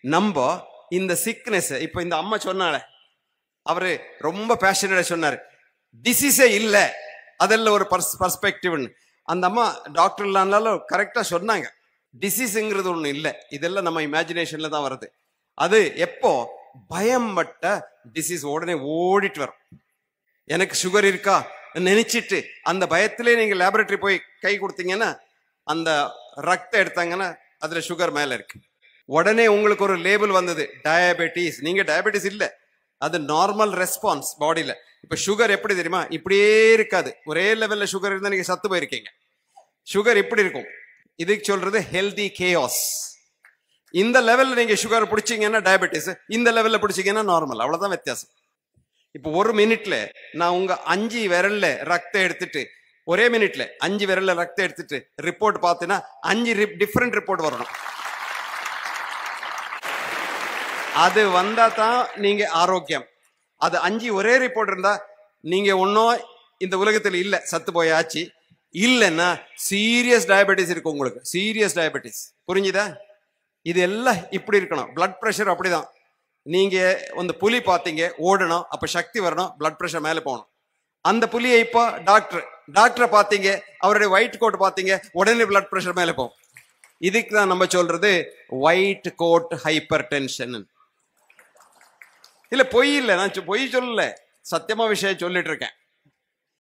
நம்ம இந்த சிக்னஸ் இப்ப இந்த அம்மா சொன்னால அவரு ரொம்ப பேஷனடா சொன்னாரு டிசீஸே இல்ல அதெல்லாம் ஒரு பர்ஸ்பெக்டிவ்னு அந்த அம்மா டாக்டர் இல்லானாலும் கரெக்டா சொன்னாங்க டிசீஸுங்கிறது ஒண்ணு இல்ல இதெல்லாம் நம்ம இமேஜினேஷன்ல தான் வருது அது எப்போ பயம் பட்ட டிசீஸ் உடனே ஓடிட்டு வரும் எனக்கு சுகர் இருக்கா நினைச்சிட்டு அந்த பயத்திலே நீங்க லேபரேட்டரி போய் கை கொடுத்தீங்கன்னா அந்த ரத்தம் எடுத்தாங்கன்னா அதுல சுகர் மேல இருக்கு உடனே உங்களுக்கு ஒரு லேபிள் வந்தது டயபெட்டிஸ் நீங்க டயபெட்டிஸ் இல்ல அது நார்மல் ரெஸ்பான்ஸ் பாடியில இப்ப சுகர் எப்படி தெரியுமா இப்படியே இருக்காது ஒரே லெவல்ல சுகர் இருந்தா நீங்க சத்து போயிருக்கீங்க சுகர் இப்படி இருக்கும் இதுக்கு சொல்றது ஹெல்தி கேயாஸ் இந்த லெவல்ல நீங்க சுகர் பிடிச்சீங்கன்னா டயபெட்டிஸ் இந்த லெவல்ல பிடிச்சீங்கன்னா நார்மல் அவ்வளவுதான் வித்தியாசம் இப்போ ஒரு மினிட்ல நான் உங்க அஞ்சு விரல்ல ரத்தம் எடுத்துட்டு ஒரே மினிட்ல அஞ்சு விரல்ல ரத்தம் எடுத்துட்டு ரிப்போர்ட் பார்த்தீங்கன்னா அஞ்சு டிஃப்ரெண்ட் ரிப்போர்ட் வரணும் அது வந்தா தான் நீங்க ஆரோக்கியம் அது அஞ்சு ஒரே ரிப்போர்ட் இருந்தா நீங்க ஒன்னும் இந்த உலகத்துல இல்ல சத்து போயாச்சு இல்லைன்னா சீரியஸ் டயபெட்டிஸ் இருக்கு உங்களுக்கு சீரியஸ் டயபெட்டிஸ் புரிஞ்சுதா இது எல்லாம் இப்படி இருக்கணும் பிளட் பிரஷர் அப்படிதான் நீங்க அந்த புலி பார்த்தீங்க ஓடணும் அப்ப சக்தி வரணும் பிளட் பிரஷர் மேல போகணும் அந்த புலியை இப்போ டாக்டர் டாக்டரை பார்த்தீங்க அவருடைய ஒயிட் கோட் பார்த்தீங்க உடனே பிளட் பிரஷர் மேல போகும் இதுக்கு தான் நம்ம சொல்றது ஒயிட் கோட் ஹைப்பர் டென்ஷன் இல்ல பொய் இல்ல நான் சொ- பொய் சொல்லல சத்தியமா விஷயம் சொல்லிட்டு இருக்கேன்